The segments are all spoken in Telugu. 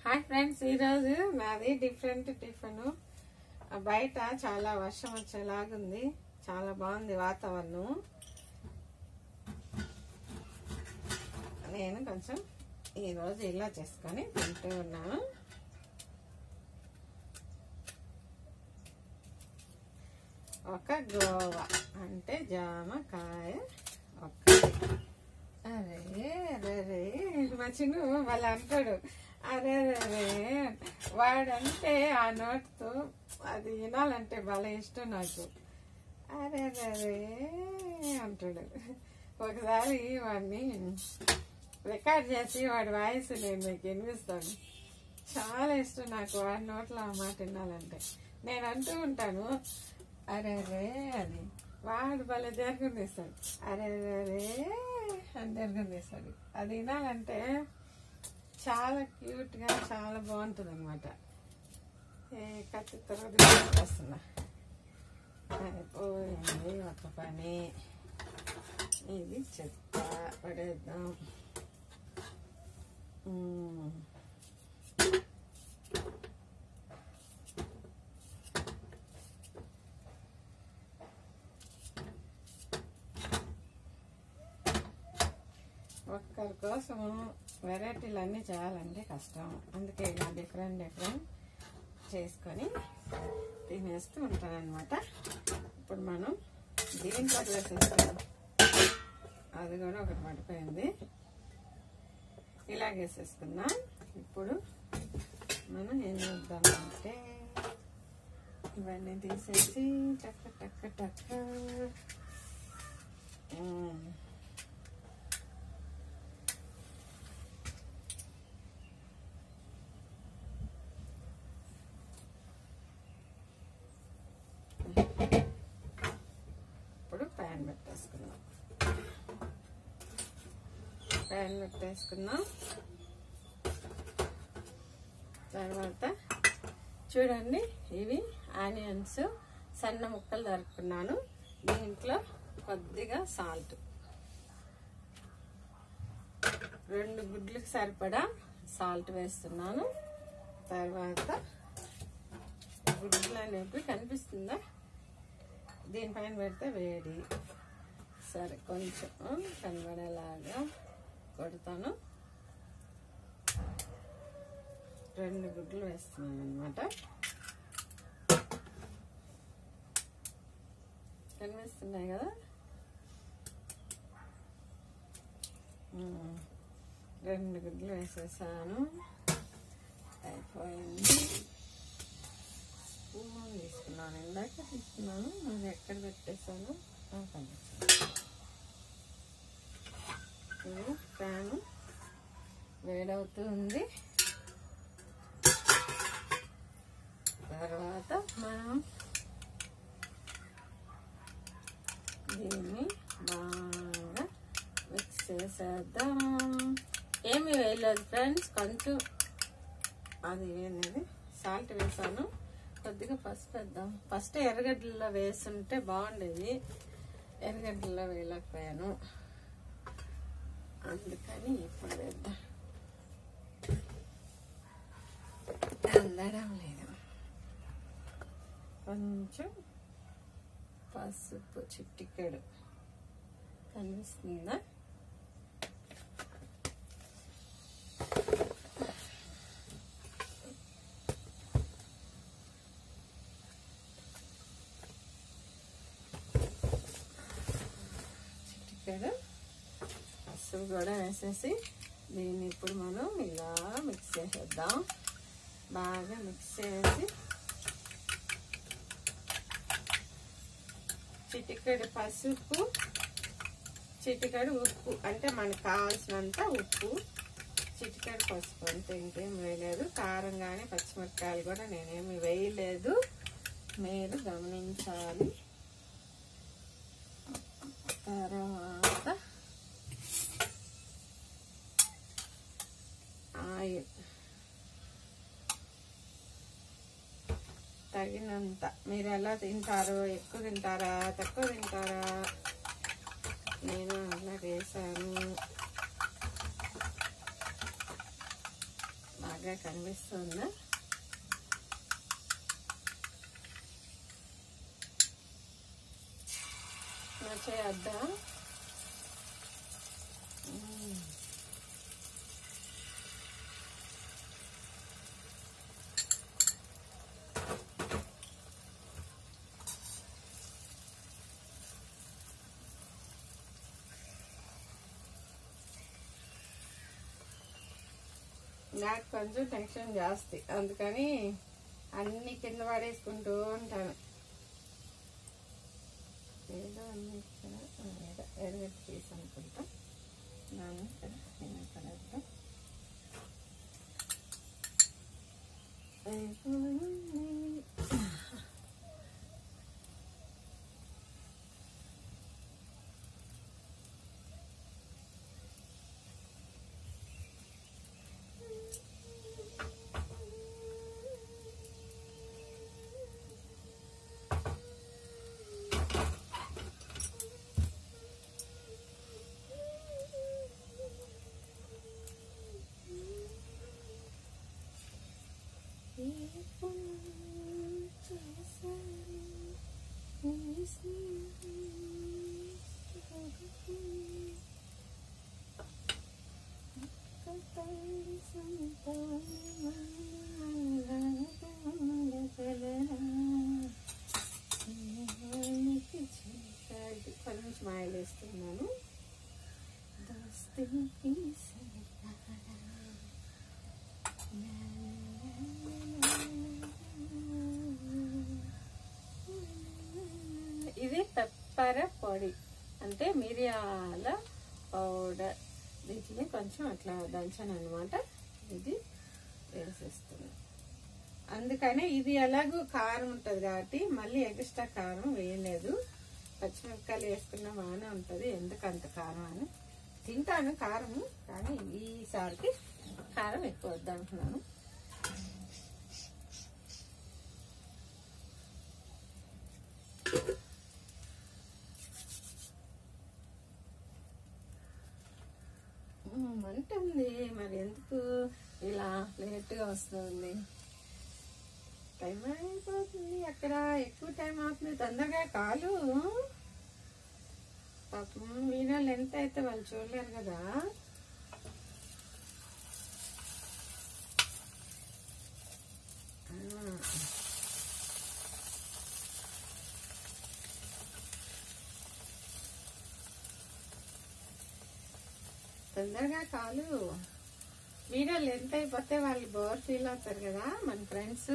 హాయ్ ఫ్రెండ్స్ ఈరోజు నాది డిఫరెంట్ టిఫిన్ బయట చాలా వర్షం వచ్చేలాగుంది చాలా బాగుంది వాతావరణం నేను కొంచెం ఈరోజు ఇలా చేసుకొని తింటూ ఉన్నాను ఒక గోవా అంటే జామకాయ ఒక్కటి అరే అరే మా చిన్ను వాళ్ళు అంటాడు అరే అరే వాడంటే ఆ నోట్తో అది వినాలంటే భలే ఇష్టం నాకు అరే అరే అంటాడు ఒకసారి వాడిని రికార్డ్ చేసి వాడి వాయిస్ నేను మీకు వినిపిస్తాను చాలా ఇష్టం నాకు వాడి నోట్లో ఆ మాట వినాలంటే నేను అంటూ ఉంటాను అరే అరే అని వాడు భలే దీర్ఘం తీస్తాడు అరే అరే అని దీర్ఘం తీస్తాడు అది వినాలంటే చాలా క్యూట్గా చాలా బాగుంటుంది అనమాట ఏ కత్తి తర్వాత వస్తున్నా అయిపోయింది ఒక పని ఇది చెత్త పడేద్దాం మ్మ్. ఒక్కరి కోసం వెరైటీలు అన్నీ చేయాలంటే కష్టం అందుకే ఇలా డిఫరెంట్ డిఫరెంట్ చేసుకొని తినేస్తూ ఉంటాను అనమాట ఇప్పుడు మనం దీంట్లో వేసేస్తాం అది కూడా ఒకటి పడిపోయింది ఇలాగేసేసుకుందాం ఇప్పుడు మనం ఏం చేద్దామంటే ఇవన్నీ తీసేసి టక్క టక్క టక్క మ్మ్. ఇప్పుడు ప్యాన్ పెట్టేసుకుందాం ప్యాన్ పెట్టేసుకుందాం తర్వాత చూడండి ఇవి ఆనియన్స్ సన్న ముక్కలు దొరుకుతున్నాను దీంట్లో కొద్దిగా సాల్ట్ రెండు గుడ్లకు సరిపడా సాల్ట్ వేస్తున్నాను తర్వాత గుడ్లు అనేవి కనిపిస్తుందా దీనిపైన పెడితే వేడి సరే కొంచెం కనబడేలాగా కొడతాను రెండు గుడ్లు వేస్తున్నాను అనమాట కనిపిస్తున్నాయి కదా ఉమ్, రెండు గుడ్లు వేసేసాను అయిపోయింది స్పూన్ తీసుకున్నాను ఇందాక తీసుకున్నాను అది ఎక్కడ పెట్టేసాను ఆ, కనిపించింది. ఇది ఫ్యాను వేడవుతుంది తర్వాత మనం దీన్ని బాగా మిక్స్ చేసేద్దాం ఏమి వేయలేదు ఫ్రెండ్స్ కొంచెం అది ఏంటది సాల్ట్ వేసాను కొద్దిగా పసుపు వేద్దాం ఫస్ట్ ఎర్రగడ్డల్లో వేస్తుంటే బాగుండేది ఎర్రగడ్డల్లో వేయలేకపోయాను అందుకని ఇప్పుడు వేద్దాం అందడం లేదు కొంచెం పసుపు చిట్టికెడు కనిపిస్తుందా చిట్టికెడు పసుపు కూడా వేసేసి దీన్ని ఇప్పుడు మనం ఇలా మిక్స్ చేసేద్దాం బాగా మిక్స్ చేసి చిటికెడు పసుపు చిటికెడు ఉప్పు అంటే మనకు కావాల్సినంత ఉప్పు చిటికెడు పసుపు అంతే ఇంకేం వేయలేదు కారం కానీ పచ్చిమిరపకాయలు కూడా నేనేమి వేయలేదు మీరు గమనించాలి తర్వాత ఆయిల్ తగినంత మీరు ఎలా తింటారో ఎక్కువ తింటారా తక్కువ తింటారా నేను అలా వేసాను బాగా బాగా కనిపిస్తుందా నచ్చేయద్దా నాకు కొంచెం టెన్షన్ జాస్తి అందుకని అన్ని కింద పడేసుకుంటూ ఉంటాను ఏదో అన్ని ఇక్కడ ఆ, ఏదో ఎరగట్టి పీస్ అనుకుంటా దాన్ని ఇక్కడ నేను ఇక్కడ వేద్దాం. అయిపోయింది. కొంచెం స్మైల్ వేస్తున్నాను దోస్తి ఇది పెప్పర పొడి అంటే మిరియాల పౌడర్ వీటిని కొంచెం అట్లా దంచాను అనమాట ఇది వేసేస్తున్నాను అందుకనే ఇది ఎలాగో కారం ఉంటుంది కాబట్టి మళ్ళీ ఎక్స్ట్రా కారం వేయలేదు పచ్చిమిరపకాయలు వేసుకున్న బాగానే ఉంటుంది ఎందుకు అంత కారం అని తింటాను కారము కానీ ఈసారికి కారం ఎక్కువ వద్దంటున్నాను ఉమ్, అంటుంది మరి ఎందుకు ఇలా లేట్గా వస్తుంది టైం అయిపోతుంది అక్కడ ఎక్కువ టైం అవుతుంది తొందరగా కాలు పాపం వీణాలు ఎంత అయితే వాళ్ళు చూడలేరు కదా ఆ. తొందరగా కాలు వీడియోలు ఎంత అయిపోతే వాళ్ళు బోర్ ఫీల్ అవుతారు కదా మన ఫ్రెండ్స్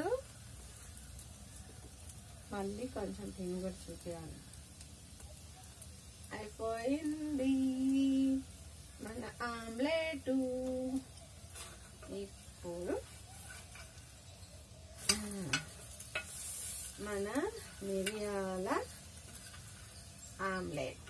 మళ్ళీ కొంచెం తిని కూడా చూపించాలి అయిపోయింది మన ఆమ్లెట్ ఇప్పుడు ఆ, మన మిరియాల ఆమ్లెట్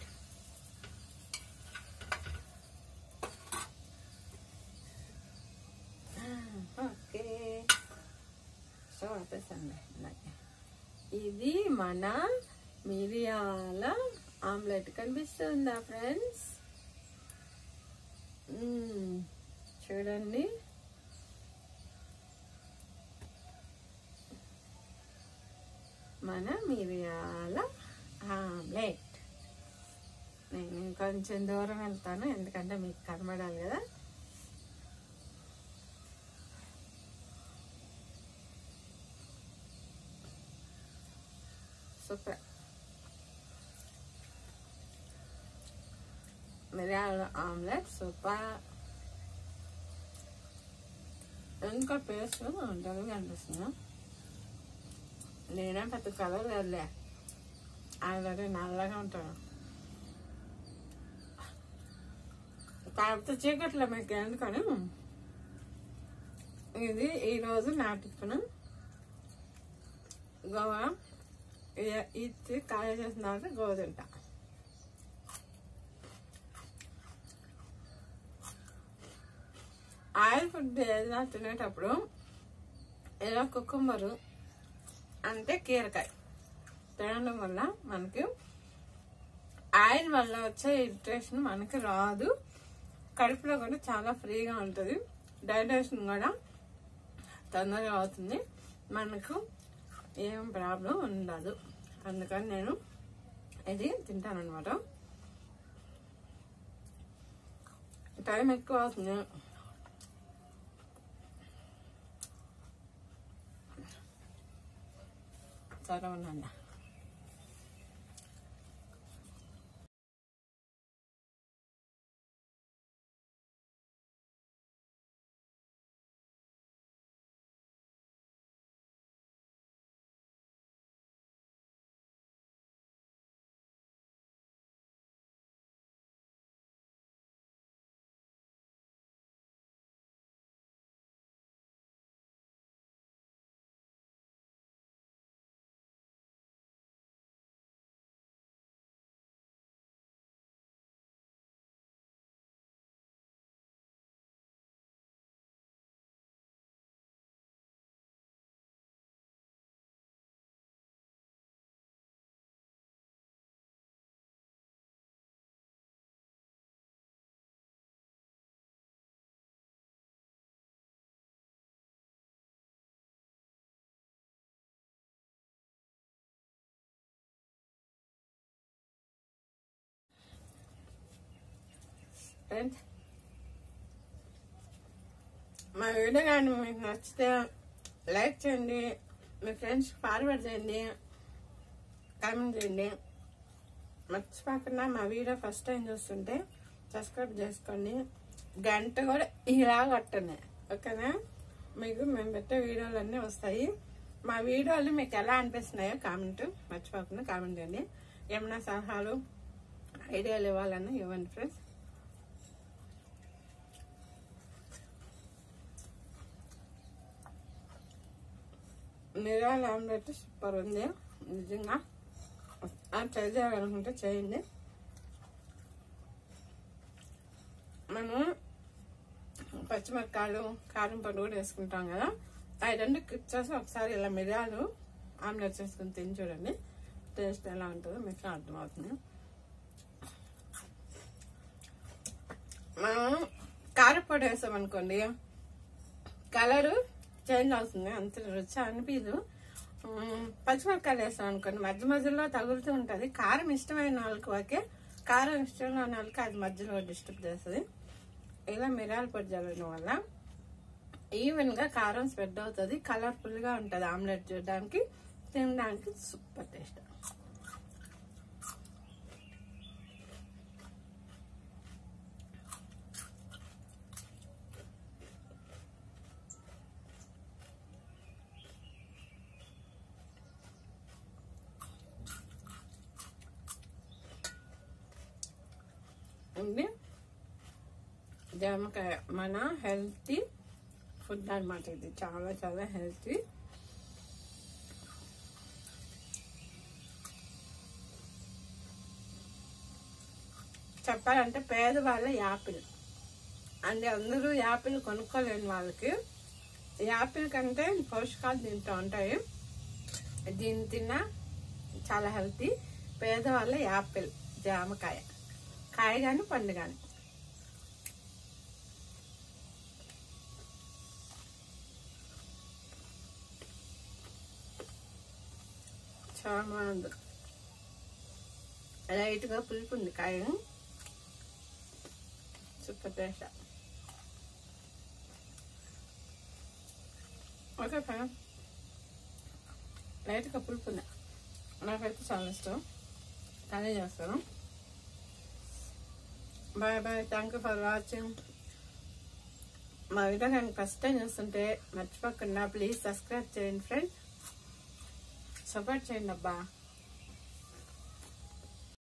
ఓకే సో ఆపేసండి అలాగే ఇది మన మిరియాల ఆమ్లెట్ కనిపిస్తుందా ఫ్రెండ్స్ మ్మ్. చూడండి మన మిరియాల ఆమ్లెట్ నేను ఇంకొంచెం దూరం వెళ్తాను ఎందుకంటే మీకు కనబడాలి కదా సూపర్ మిరియాల ఆమ్లెట్ సూపర్ ఇంకా పేస్ట్ తెలుగు అనిపిస్తుంది నేనే పెద్ద కలర్ కదలే ఆల్రెడీ నల్లగా ఉంటాను కాకపోతే చీకట్లో మీకు ఎందుకని ఇది ఈరోజు నా టిఫిన్ గోవా ఇ- ఇది కాయ చేసిన తర్వాత గోవ తింటా ఆయిల్ ఫుడ్ ఏదైనా తినేటప్పుడు ఇలా కుకుంబరు అంటే కీరకాయ తినడం వల్ల మనకి ఆయిల్ వల్ల వచ్చే ఇరిటేషన్ మనకి రాదు కడుపులో కూడా చాలా ఫ్రీగా ఉంటుంది డైజెషన్ కూడా తొందరగా అవుతుంది మనకు ఏం ప్రాబ్లం ఉండదు అందుకని నేను ఇది తింటాను అనమాట టైం ఎక్కువ అవుతుంది సరే ఉండండి ఫ్రెండ్స్ మా వీడియో కానీ మీకు నచ్చితే లైక్ చేయండి మీ ఫ్రెండ్స్ ఫార్వర్డ్ చేయండి కామెంట్ చేయండి మర్చిపోకుండా మా వీడియో ఫస్ట్ టైం చూస్తుంటే సబ్స్క్రైబ్ చేసుకోండి గంట కూడా ఇలా కొట్టండి ఓకేనా మీకు మేము పెట్టే వీడియోలు అన్నీ వస్తాయి మా వీడియోలు మీకు ఎలా అనిపిస్తున్నాయో కామెంట్ మర్చిపోకుండా కామెంట్ చేయండి ఏమైనా సలహాలు ఐడియాలు ఇవ్వాలన్నా ఇవ్వండి ఫ్రెండ్స్ మిరియాల ఆమ్లెట్ సూపర్ ఉంది నిజంగా ఆ ట్రై చేయాలనుకుంటే చేయండి మనం పచ్చిమిరకాయలు కారం పొడి కూడా వేసుకుంటాం కదా అవి రెండు క్లిక్ చేసి ఒకసారి ఇలా మిరియాలు ఆమ్లెట్ చేసుకుని తిని చూడండి టేస్ట్ ఎలా ఉంటుందో మీకు అర్థమవుతుంది మనం కారపొడి వేసామనుకోండి కలరు చేంజ్ అవుతుంది అంత రుచి అనిపించదు ఉమ్, పచ్చిమిరపకాయలు వేస్తాం అనుకోండి మధ్య మధ్యలో తగులుతూ ఉంటుంది కారం ఇష్టమైన వాళ్ళకి ఓకే కారం ఇష్టం లేని వాళ్ళకి అది మధ్యలో డిస్టర్బ్ చేస్తుంది ఇలా మిరియాల పొడి చల్లడం వల్ల ఈవెన్ గా కారం స్ప్రెడ్ అవుతుంది కలర్ఫుల్ గా ఉంటుంది ఆమ్లెట్ చూడడానికి తినడానికి సూపర్ టేస్ట్ ఉంది జామకాయ మన హెల్తీ ఫుడ్ అన్నమాట ఇది చాలా చాలా హెల్తీ చెప్పాలంటే పేదవాళ్ళ యాపిల్ అంటే అందరూ యాపిల్ కొనుక్కోలేని వాళ్ళకి యాపిల్ కంటే పోషకాలు దీంట్లో ఉంటాయి దీన్ని తిన్నా చాలా హెల్తీ పేదవాళ్ళ యాపిల్ జామకాయ కాయ కానీ పండు కానీ చాలా బాగుంది లైట్గా పులుపు ఉంది కాయ సూపర్ టేస్ట్ ఓకే ఫ్రెండ్ లైట్గా పులుపు ఉంది నాకైతే చాలా ఇష్టం కానీ చేస్తాను bye bye thank you for watching మా వీడియో కానీ ఫస్ట్ టైం చూస్తుంటే మర్చిపోకుండా ప్లీజ్ సబ్స్క్రైబ్ చేయండి ఫ్రెండ్ సపోర్ట్ చేయండి అబ్బా